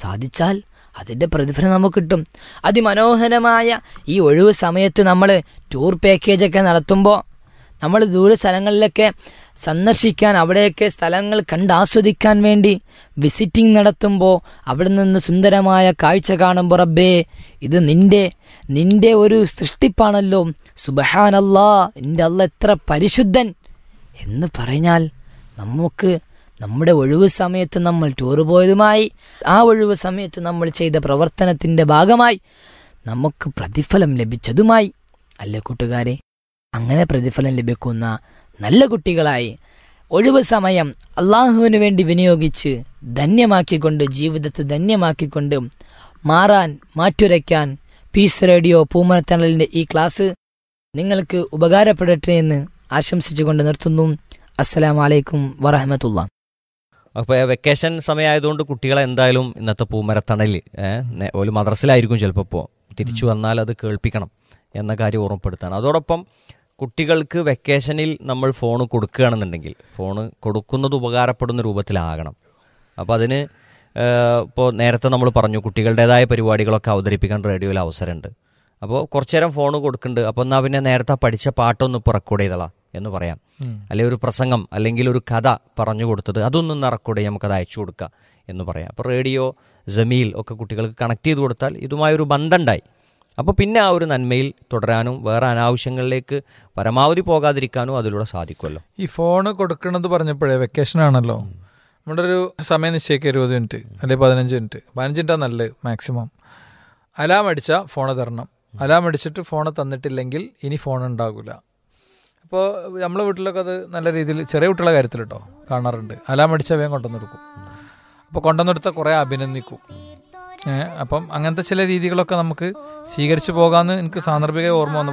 സാധിച്ചാൽ അതിൻ്റെ പ്രതിഫലം നമുക്ക് കിട്ടും അതിമനോഹരമായ ഈ ഒഴിവ് സമയത്ത് നമ്മൾ ടൂർ പാക്കേജൊക്കെ നടത്തുമ്പോൾ നമ്മൾ ദൂര സ്ഥലങ്ങളിലൊക്കെ സന്ദർശിക്കാൻ അവിടെയൊക്കെ സ്ഥലങ്ങൾ കണ്ടാസ്വദിക്കാൻ വേണ്ടി വിസിറ്റിംഗ് നടത്തുമ്പോൾ അവിടെ നിന്ന് സുന്ദരമായ കാഴ്ച കാണുമ്പോൾ റബ്ബേ ഇത് നിന്റെ നിന്റെ ഒരു സൃഷ്ടിപ്പാണല്ലോ സുബഹാനല്ലാ എൻ്റെ അല്ല എത്ര പരിശുദ്ധൻ എന്ന് പറഞ്ഞാൽ നമുക്ക് നമ്മുടെ ഒഴിവ് സമയത്ത് നമ്മൾ ടൂർ പോയതുമായി ആ ഒഴിവ് സമയത്ത് നമ്മൾ ചെയ്ത പ്രവർത്തനത്തിൻ്റെ ഭാഗമായി നമുക്ക് പ്രതിഫലം ലഭിച്ചതുമായി അല്ലേ കൂട്ടുകാരെ അങ്ങനെ പ്രതിഫലം ലഭിക്കുന്ന നല്ല കുട്ടികളായി ഒഴിവ് സമയം അള്ളാഹുവിന് വേണ്ടി വിനിയോഗിച്ച് ധന്യമാക്കിക്കൊണ്ട് ജീവിതത്തെ ധന്യമാക്കിക്കൊണ്ട് മാറാൻ മാറ്റുരയ്ക്കാൻ പീസ് റേഡിയോ പൂമനത്തണലിൻ്റെ ഈ ക്ലാസ് നിങ്ങൾക്ക് ഉപകാരപ്പെടട്ടെ എന്ന് ആശംസിച്ചുകൊണ്ട് നിർത്തുന്നു അസ്സലാമലൈക്കും വറഹമത്തുള്ള അപ്പോൾ വെക്കേഷൻ സമയമായതുകൊണ്ട് കുട്ടികളെ എന്തായാലും ഇന്നത്തെ പൂമരത്തണൽ ഒരു മദ്രസിലായിരിക്കും ചിലപ്പോൾ ഇപ്പോൾ തിരിച്ചു വന്നാൽ അത് കേൾപ്പിക്കണം എന്ന കാര്യം ഓർമ്മപ്പെടുത്താണ് അതോടൊപ്പം കുട്ടികൾക്ക് വെക്കേഷനിൽ നമ്മൾ ഫോൺ കൊടുക്കുകയാണെന്നുണ്ടെങ്കിൽ ഫോൺ കൊടുക്കുന്നത് ഉപകാരപ്പെടുന്ന രൂപത്തിലാകണം അപ്പോൾ അതിന് ഇപ്പോൾ നേരത്തെ നമ്മൾ പറഞ്ഞു കുട്ടികളുടേതായ പരിപാടികളൊക്കെ അവതരിപ്പിക്കാൻ റേഡിയോയിൽ അവസരമുണ്ട് അപ്പോൾ കുറച്ചു നേരം ഫോൺ കൊടുക്കുന്നുണ്ട് അപ്പോൾ എന്നാൽ പിന്നെ നേരത്തെ പഠിച്ച പാട്ടൊന്ന് ഇപ്പോൾ റെക്കോർഡ് ചെയ്തളാ എന്ന് പറയാം അല്ലെങ്കിൽ ഒരു പ്രസംഗം അല്ലെങ്കിൽ ഒരു കഥ പറഞ്ഞു കൊടുത്തത് അതൊന്നും റെക്കോർഡ് ചെയ്യാം നമുക്കത് അയച്ചു കൊടുക്കുക എന്ന് പറയാം അപ്പോൾ റേഡിയോ ജമീൽ ഒക്കെ കുട്ടികൾക്ക് കണക്ട് ചെയ്ത് കൊടുത്താൽ ഇതുമായൊരു ബന്ധമുണ്ടായി അപ്പോൾ പിന്നെ ആ ഒരു നന്മയിൽ തുടരാനും വേറെ അനാവശ്യങ്ങളിലേക്ക് പരമാവധി പോകാതിരിക്കാനും അതിലൂടെ സാധിക്കുമല്ലോ ഈ ഫോണ് കൊടുക്കണത് പറഞ്ഞപ്പോഴേ വെക്കേഷൻ ആണല്ലോ നമ്മുടെ ഒരു സമയം നിശ്ചയിക്കുക ഇരുപത് മിനിറ്റ് അല്ലെങ്കിൽ പതിനഞ്ച് മിനിറ്റ് പതിനഞ്ച് മിനിറ്റാണ് നല്ലത് മാക്സിമം അലാം അടിച്ചാൽ ഫോണ് തരണം അലാം അടിച്ചിട്ട് ഫോണ് തന്നിട്ടില്ലെങ്കിൽ ഇനി ഫോൺ ഉണ്ടാകില്ല അപ്പോൾ നമ്മളെ വീട്ടിലൊക്കെ അത് നല്ല രീതിയിൽ ചെറിയ കുട്ടികളുടെ കാര്യത്തിൽ കേട്ടോ കാണാറുണ്ട് അലാം അടിച്ചാൽ വേഗം കൊണ്ടുവന്ന് കൊടുക്കും അപ്പോൾ കൊണ്ടുവന്നെടുത്ത കുറേ അഭിനന്ദിക്കും ഏഹ് അപ്പം അങ്ങനത്തെ ചില രീതികളൊക്കെ നമുക്ക് സ്വീകരിച്ചു പോകാമെന്ന് എനിക്ക് സാന്ദർഭിക ഓർമ്മ വന്നു